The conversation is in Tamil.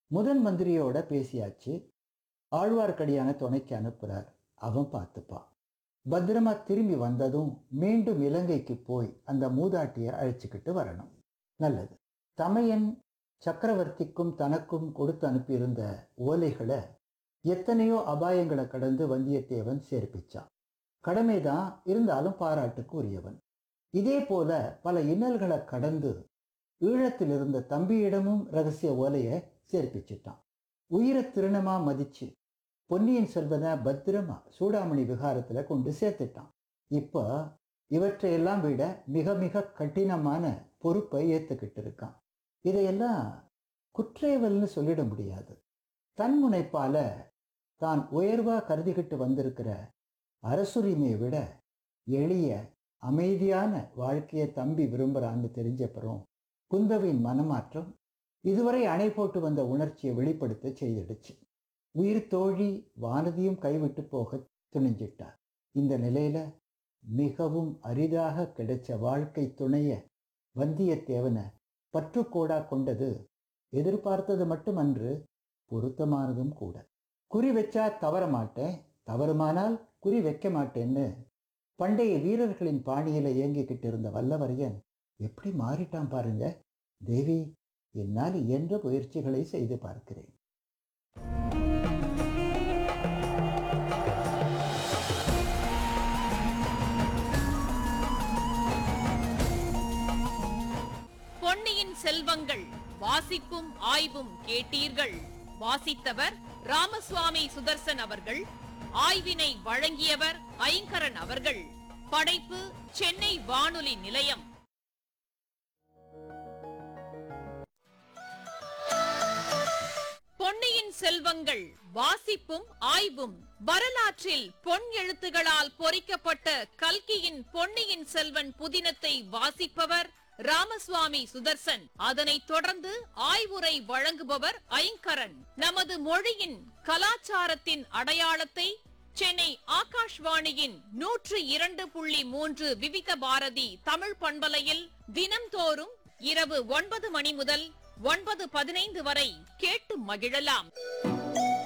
முதன் மந்திரியோட பேசியாச்சு ஆழ்வார்க்கடியான துணைக்கு அனுப்புறார் அவன் பார்த்துப்பான் பத்திரமா திரும்பி வந்ததும் மீண்டும் இலங்கைக்கு போய் அந்த மூதாட்டியை அழைச்சிக்கிட்டு வரணும் நல்லது தமையன் சக்கரவர்த்திக்கும் தனக்கும் கொடுத்து அனுப்பியிருந்த ஓலைகளை எத்தனையோ அபாயங்களை கடந்து வந்தியத்தேவன் சேர்ப்பிச்சான் கடமைதான் இருந்தாலும் பாராட்டுக்கு உரியவன் இதே போல பல இன்னல்களை கடந்து ஈழத்தில் இருந்த தம்பியிடமும் ரகசிய ஓலையை சேர்ப்பிச்சிட்டான் உயிரை திருணமா மதிச்சு பொன்னியின் செல்வனை பத்திரமா சூடாமணி விகாரத்துல கொண்டு சேர்த்துட்டான் இப்போ இவற்றையெல்லாம் விட மிக மிக கடினமான பொறுப்பை ஏத்துக்கிட்டு இருக்கான் இதையெல்லாம் குற்றேவல்னு சொல்லிட முடியாது தன்முனைப்பால தான் உயர்வா கருதிக்கிட்டு வந்திருக்கிற அரசுரிமையை விட எளிய அமைதியான வாழ்க்கையை தம்பி விரும்புறான்னு தெரிஞ்சப்புறம் குந்தவின் மனமாற்றம் இதுவரை அணை போட்டு வந்த உணர்ச்சியை வெளிப்படுத்த செய்திடுச்சு உயிர் தோழி வானதியும் கைவிட்டு போக துணிஞ்சிட்டார் இந்த நிலையில மிகவும் அரிதாக கிடைச்ச வாழ்க்கை துணைய வந்தியத்தேவனை பற்றுக்கோடா கொண்டது எதிர்பார்த்தது மட்டுமன்று பொருத்தமானதும் கூட குறி வச்சா தவற மாட்டேன் தவறுமானால் குறி வைக்க மாட்டேன்னு பண்டைய வீரர்களின் பாணியில இயங்கிக்கிட்டு இருந்த வல்லவரையன் எப்படி மாறிட்டான் பாருங்க தேவி என்னால் இயன்ற முயற்சிகளை செய்து பார்க்கிறேன் பொன்னியின் செல்வங்கள் வாசிப்பும் ஆய்வும் கேட்டீர்கள் வாசித்தவர் ராமசுவாமி சுதர்சன் அவர்கள் ஆய்வினை வழங்கியவர் ஐங்கரன் அவர்கள் படைப்பு சென்னை வானொலி நிலையம் பொன்னியின் செல்வங்கள் வாசிப்பும் ஆய்வும் வரலாற்றில் பொன் எழுத்துகளால் பொறிக்கப்பட்ட கல்கியின் பொன்னியின் செல்வன் புதினத்தை வாசிப்பவர் ராமசுவாமி சுதர்சன் அதனைத் தொடர்ந்து ஆய்வுரை வழங்குபவர் ஐங்கரன் நமது மொழியின் கலாச்சாரத்தின் அடையாளத்தை சென்னை ஆகாஷ்வாணியின் நூற்று இரண்டு புள்ளி மூன்று விவித பாரதி தமிழ் பண்பலையில் தினம்தோறும் இரவு ஒன்பது மணி முதல் ஒன்பது பதினைந்து வரை கேட்டு மகிழலாம்